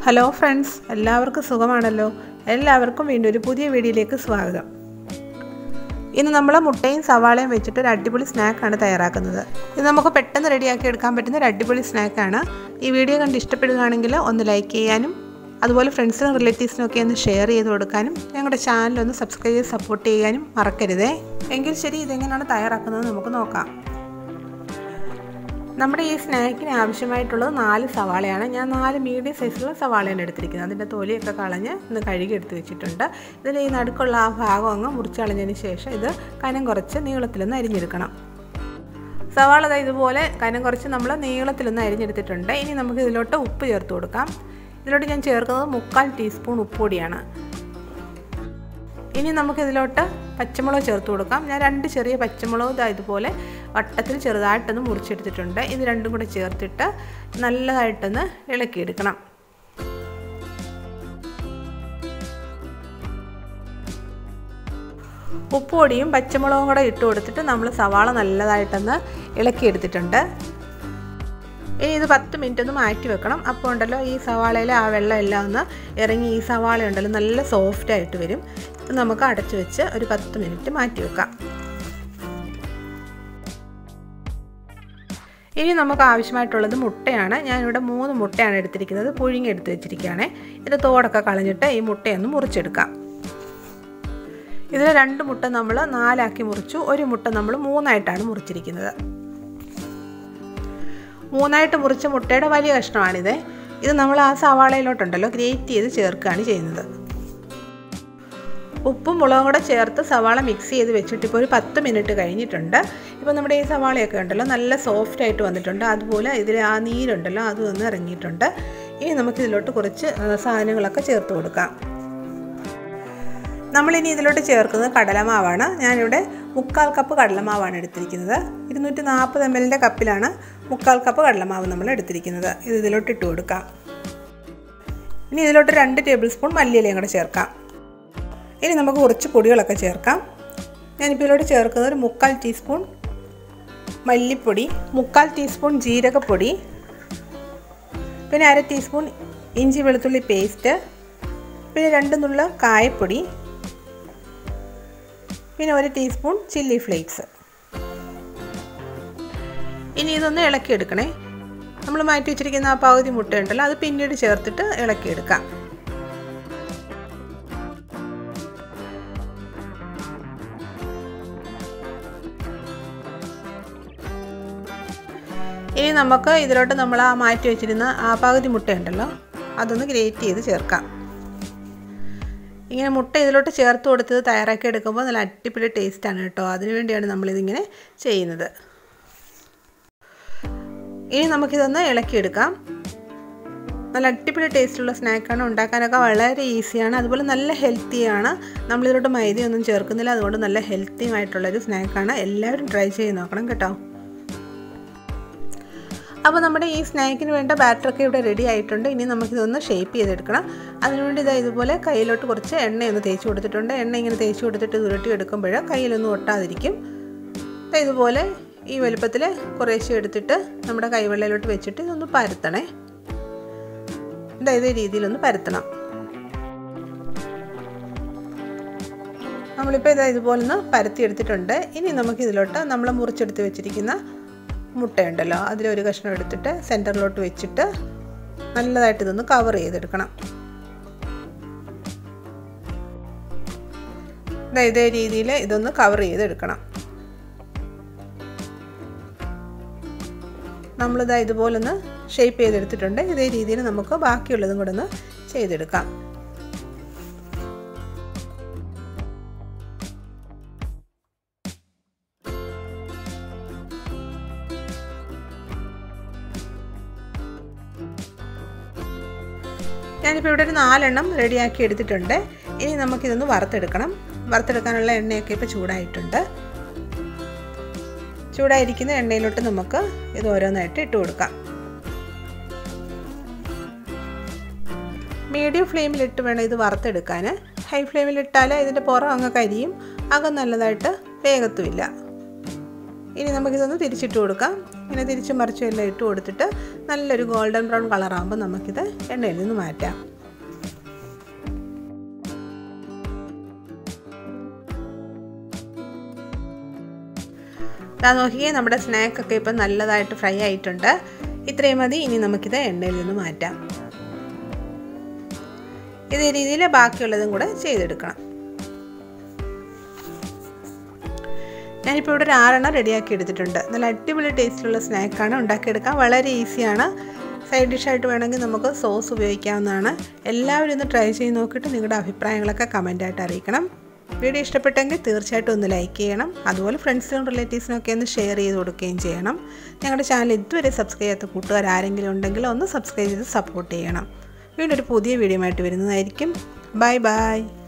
hello friends എല്ലാവർക്കും സുഖമാണല്ലോ എല്ലാവർക്കും വീണ്ടും ഒരു പുതിയ വീഡിയോയിലേക്ക് സ്വാഗതം ഇന്ന് നമ്മൾ മുട്ടയും സവാളയും വെച്ചിട്ട് ഒരു അടിപൊളി സ്നാക്കാണ് തയ്യാറാക്കുന്നത് ഇത് നമുക്ക് പെട്ടെന്ന് റെഡിയാക്കി എടുക്കാൻ പറ്റുന്ന ഒരു അടിപൊളി സ്നാക്കാണ് ഈ വീഡിയോ കണ്ട് ഇഷ്ടപ്പെടുകയാണെങ്കിൽ ഒന്ന് ലൈക്ക് ചെയ്യാനും അതുപോലെ ഫ്രണ്ട്സിനും റിലേറ്റീവ്സിനും ഒക്കെ ഒന്ന് ഷെയർ ചെയ്ത് കൊടുക്കാനും ഞങ്ങളുടെ ചാനൽ ഒന്ന് സബ്സ്ക്രൈബ് ചെയ്ത് സപ്പോർട്ട് ചെയ്യാനും മറക്കരുതേ എങ്കിൽ ശരി ഇതെങ്ങനെയാണ് തയ്യാറാക്കുന്നത് നമുക്ക് നോക്കാം നമ്മുടെ ഈ സ്നാക്കിന് ആവശ്യമായിട്ടുള്ളത് നാല് സവാളയാണ് ഞാൻ നാല് മീഡിയം സൈസിലുള്ള സവാളയാണ് എടുത്തിരിക്കുന്നത് അതിൻ്റെ തൊലിയൊക്കെ കളഞ്ഞ് ഒന്ന് കഴുകി എടുത്ത് വെച്ചിട്ടുണ്ട് ഇതിൽ ഈ നടുക്കുള്ള ആ ഭാഗം അങ്ങ് മുറിച്ച് കളഞ്ഞതിന് ശേഷം ഇത് കനം കുറച്ച് നീളത്തിലൊന്ന് അരിഞ്ഞെടുക്കണം സവാള ഇതുപോലെ കനം കുറച്ച് നമ്മൾ നീളത്തിലൊന്ന് അരിഞ്ഞെടുത്തിട്ടുണ്ട് ഇനി നമുക്ക് ഇതിലോട്ട് ഉപ്പ് ചേർത്ത് കൊടുക്കാം ഇതിലോട്ട് ഞാൻ ചേർക്കുന്നത് മുക്കാൽ ടീസ്പൂൺ ഉപ്പുപൊടിയാണ് ഇനി നമുക്കിതിലോട്ട് പച്ചമുളക് ചേർത്ത് കൊടുക്കാം ഞാൻ രണ്ട് ചെറിയ പച്ചമുളക് ഇതാ ഇതുപോലെ വട്ടത്തിൽ ചെറുതായിട്ടൊന്ന് മുറിച്ചെടുത്തിട്ടുണ്ട് ഇത് രണ്ടും കൂടെ ചേർത്തിട്ട് നല്ലതായിട്ടൊന്ന് ഇളക്കിയെടുക്കണം ഉപ്പുപൊടിയും പച്ചമുളകും കൂടെ ഇട്ട് കൊടുത്തിട്ട് നമ്മൾ സവാള നല്ലതായിട്ടൊന്ന് ഇളക്കിയെടുത്തിട്ടുണ്ട് ഇനി ഇത് പത്ത് മിനിറ്റ് ഒന്ന് മാറ്റി വെക്കണം അപ്പോൾ ഉണ്ടല്ലോ ഈ സവാളയിൽ ആ വെള്ളം എല്ലാം ഒന്ന് ഇറങ്ങി ഈ സവാള ഉണ്ടല്ലോ നല്ല സോഫ്റ്റ് ആയിട്ട് വരും ഇത് നമുക്ക് അടച്ചു വെച്ച് ഒരു പത്ത് മിനിറ്റ് മാറ്റി വെക്കാം ഇനി നമുക്ക് ആവശ്യമായിട്ടുള്ളത് മുട്ടയാണ് ഞാനിവിടെ മൂന്ന് മുട്ടയാണ് എടുത്തിരിക്കുന്നത് പുഴുങ്ങി എടുത്ത് വെച്ചിരിക്കുകയാണ് ഇതിൻ്റെ തോടൊക്കെ കളഞ്ഞിട്ട് ഈ മുട്ടയൊന്ന് മുറിച്ചെടുക്കാം ഇതിൽ രണ്ട് മുട്ട നമ്മൾ നാലാക്കി മുറിച്ചു ഒരു മുട്ട നമ്മൾ മൂന്നായിട്ടാണ് മുറിച്ചിരിക്കുന്നത് മൂന്നായിട്ട് മുറിച്ച മുട്ടയുടെ വലിയ കഷ്ണമാണിത് ഇത് നമ്മൾ ആ സവാളയിലോട്ടുണ്ടല്ലോ ഗ്രേറ്റ് ചെയ്ത് ചേർക്കുകയാണ് ചെയ്യുന്നത് ഉപ്പും മുളകും കൂടെ ചേർത്ത് സവാള മിക്സ് ചെയ്ത് വെച്ചിട്ട് ഇപ്പോൾ ഒരു പത്ത് മിനിറ്റ് കഴിഞ്ഞിട്ടുണ്ട് ഇപ്പോൾ നമ്മുടെ ഈ സവാളയൊക്കെ ഉണ്ടല്ലോ നല്ല സോഫ്റ്റ് ആയിട്ട് വന്നിട്ടുണ്ട് അതുപോലെ ഇതിൽ ആ നീരുണ്ടല്ലോ അതും ഒന്ന് ഇറങ്ങിയിട്ടുണ്ട് ഇനി നമുക്കിതിലോട്ട് കുറച്ച് സാധനങ്ങളൊക്കെ ചേർത്ത് കൊടുക്കാം നമ്മളിനി ഇതിലോട്ട് ചേർക്കുന്നത് കടലമാവാണ് ഞാനിവിടെ മുക്കാൽ കപ്പ് കടലമാവാണ് എടുത്തിരിക്കുന്നത് ഇരുന്നൂറ്റി നാൽപ്പത് എം എല്ലിൻ്റെ കപ്പിലാണ് മുക്കാൽ കപ്പ് കടലമാവ് നമ്മൾ എടുത്തിരിക്കുന്നത് ഇത് ഇതിലോട്ട് ഇട്ട് കൊടുക്കാം ഇനി ഇതിലോട്ട് രണ്ട് ടേബിൾ സ്പൂൺ മല്ലിയിലയും കൂടെ ചേർക്കാം ഇനി നമുക്ക് കുറച്ച് പൊടികളൊക്കെ ചേർക്കാം ഞാനിപ്പോൾ ഇതിലോട്ട് ചേർക്കുന്നത് ഒരു മുക്കാൽ ടീസ്പൂൺ മല്ലിപ്പൊടി മുക്കാൽ ടീസ്പൂൺ ജീരകപ്പൊടി പിന്നെ അര ടീസ്പൂൺ ഇഞ്ചി വെളുത്തുള്ളി പേസ്റ്റ് പിന്നെ രണ്ട് നുള്ള കായപ്പൊടി പിന്നെ ഒരു ടീസ്പൂൺ ചില്ലി ഫ്ലേക്സ് ഇനി ഇതൊന്ന് ഇളക്കിയെടുക്കണേ നമ്മൾ മാറ്റി വെച്ചിരിക്കുന്ന ആ പകുതി മുട്ട ഉണ്ടല്ലോ അത് പിന്നീട് ചേർത്തിട്ട് ഇളക്കിയെടുക്കാം ഇനി നമുക്ക് ഇതിലോട്ട് നമ്മൾ ആ മാറ്റി വെച്ചിരുന്ന ആ പകുതി മുട്ടയുണ്ടല്ലോ അതൊന്ന് ഗ്രേറ്റ് ചെയ്ത് ചേർക്കാം ഇങ്ങനെ മുട്ട ഇതിലോട്ട് ചേർത്ത് കൊടുത്തത് തയ്യാറാക്കി എടുക്കുമ്പോൾ നല്ല അടിപൊളി ടേസ്റ്റാണ് കേട്ടോ അതിനുവേണ്ടിയാണ് നമ്മളിതിങ്ങനെ ചെയ്യുന്നത് ഇനി നമുക്കിതൊന്ന് ഇളക്കിയെടുക്കാം നല്ല അടിപൊളി ടേസ്റ്റുള്ള സ്നാക്കാണ് ഉണ്ടാക്കാനൊക്കെ വളരെ ഈസിയാണ് അതുപോലെ നല്ല ഹെൽത്തിയാണ് നമ്മളിതിലോട്ട് മൈദയൊന്നും ചേർക്കുന്നില്ല അതുകൊണ്ട് നല്ല ഹെൽത്തിയുമായിട്ടുള്ളൊരു സ്നാക്കാണ് എല്ലാവരും ട്രൈ ചെയ്ത് നോക്കണം കേട്ടോ അപ്പോൾ നമ്മുടെ ഈ സ്നാക്കിന് വേണ്ട ബാറ്ററൊക്കെ ഇവിടെ റെഡി ആയിട്ടുണ്ട് ഇനി നമുക്കിതൊന്ന് ഷേപ്പ് ചെയ്തെടുക്കണം അതിനുവേണ്ടി ഇതാ ഇതുപോലെ കയ്യിലോട്ട് കുറച്ച് എണ്ണയൊന്ന് തേച്ച് കൊടുത്തിട്ടുണ്ട് എണ്ണ ഇങ്ങനെ തേച്ച് കൊടുത്തിട്ട് ഉരുട്ടി എടുക്കുമ്പോൾ കയ്യിലൊന്നും ഒട്ടാതിരിക്കും ഇതുപോലെ ഈ വലുപ്പത്തിൽ കുറേശ്ശെ എടുത്തിട്ട് നമ്മുടെ കൈവെള്ളയിലോട്ട് വെച്ചിട്ട് ഇതൊന്ന് പരത്തണേ ഇതാ ഇതേ രീതിയിലൊന്ന് പരത്തണം നമ്മളിപ്പോൾ ഇതാ ഇതുപോലെ ഒന്ന് പരത്തി എടുത്തിട്ടുണ്ട് ഇനി നമുക്കിതിലോട്ട് നമ്മൾ മുറിച്ചെടുത്ത് വെച്ചിരിക്കുന്ന മുട്ടയുണ്ടല്ലോ അതിലൊരു കഷ്ണം എടുത്തിട്ട് സെൻറ്ററിലോട്ട് വെച്ചിട്ട് നല്ലതായിട്ട് ഇതൊന്ന് കവർ ചെയ്തെടുക്കണം ഇതേ രീതിയിൽ ഇതൊന്ന് കവർ ചെയ്തെടുക്കണം നമ്മളിതാ ഇതുപോലൊന്ന് ഷേപ്പ് ചെയ്തെടുത്തിട്ടുണ്ട് ഇതേ രീതിയിൽ നമുക്ക് ബാക്കിയുള്ളതും കൂടെ ഒന്ന് ചെയ്തെടുക്കാം ഞാനിപ്പോൾ ഇവിടെ ഒരു നാലെണ്ണം റെഡിയാക്കി എടുത്തിട്ടുണ്ട് ഇനി നമുക്കിതൊന്ന് വറുത്തെടുക്കണം വറുത്തെടുക്കാനുള്ള എണ്ണയൊക്കെ ഇപ്പോൾ ചൂടായിട്ടുണ്ട് ചൂടായിരിക്കുന്ന എണ്ണയിലോട്ട് നമുക്ക് ഇത് ഓരോന്നായിട്ട് ഇട്ട് കൊടുക്കാം മീഡിയം ഫ്ലെയിമിലിട്ട് വേണം ഇത് വറുത്തെടുക്കാൻ ഹൈ ഫ്ലെയിമിലിട്ടാൽ ഇതിൻ്റെ പുറം അങ്ങ് കരിയും അകം നല്ലതായിട്ട് വേഗത്തുമില്ല ഇനി നമുക്കിതൊന്ന് തിരിച്ചിട്ട് കൊടുക്കാം ഇങ്ങനെ തിരിച്ചും മറിച്ചും എല്ലാം ഇട്ട് കൊടുത്തിട്ട് നല്ലൊരു ഗോൾഡൻ ബ്രൗൺ കളറാകുമ്പോൾ നമുക്കിത് എണ്ണയിൽ നിന്ന് മാറ്റാം ഇതാ നോക്കിയേ നമ്മുടെ സ്നാക്കൊക്കെ ഇപ്പം നല്ലതായിട്ട് ഫ്രൈ ആയിട്ടുണ്ട് ഇത്രയും മതി ഇനി നമുക്കിത് എണ്ണയിൽ നിന്ന് മാറ്റാം ഇതേ രീതിയിൽ ബാക്കിയുള്ളതും കൂടെ ചെയ്തെടുക്കണം ഞാനിപ്പോൾ ഇവിടെ ഒരു ആറെണ്ണം റെഡിയാക്കി എടുത്തിട്ടുണ്ട് നല്ല അടിപൊളി ടേസ്റ്റിലുള്ള സ്നാക്കാണ് ഉണ്ടാക്കിയെടുക്കാൻ വളരെ ഈസിയാണ് സൈഡ് ഡിഷായിട്ട് വേണമെങ്കിൽ നമുക്ക് സോസ് ഉപയോഗിക്കാവുന്നതാണ് എല്ലാവരും ഒന്ന് ട്രൈ ചെയ്ത് നോക്കിയിട്ട് നിങ്ങളുടെ അഭിപ്രായങ്ങളൊക്കെ കമൻറ്റായിട്ട് അറിയിക്കണം വീഡിയോ ഇഷ്ടപ്പെട്ടെങ്കിൽ തീർച്ചയായിട്ടും ഒന്ന് ലൈക്ക് ചെയ്യണം അതുപോലെ ഫ്രണ്ട്സിനും റിലേറ്റീവ്സിനും ഒക്കെ ഒന്ന് ഷെയർ ചെയ്ത് കൊടുക്കുകയും ചെയ്യണം ഞങ്ങളുടെ ചാനൽ ഇതുവരെ സബ്സ്ക്രൈബ് ചെയ്യാത്ത കൂട്ടുകാർ ആരെങ്കിലും ഉണ്ടെങ്കിൽ ഒന്ന് സബ്സ്ക്രൈബ് ചെയ്ത് സപ്പോർട്ട് ചെയ്യണം വീണ്ടും ഒരു പുതിയ വീഡിയോ ആയിട്ട് വരുന്നതായിരിക്കും ബൈ ബൈ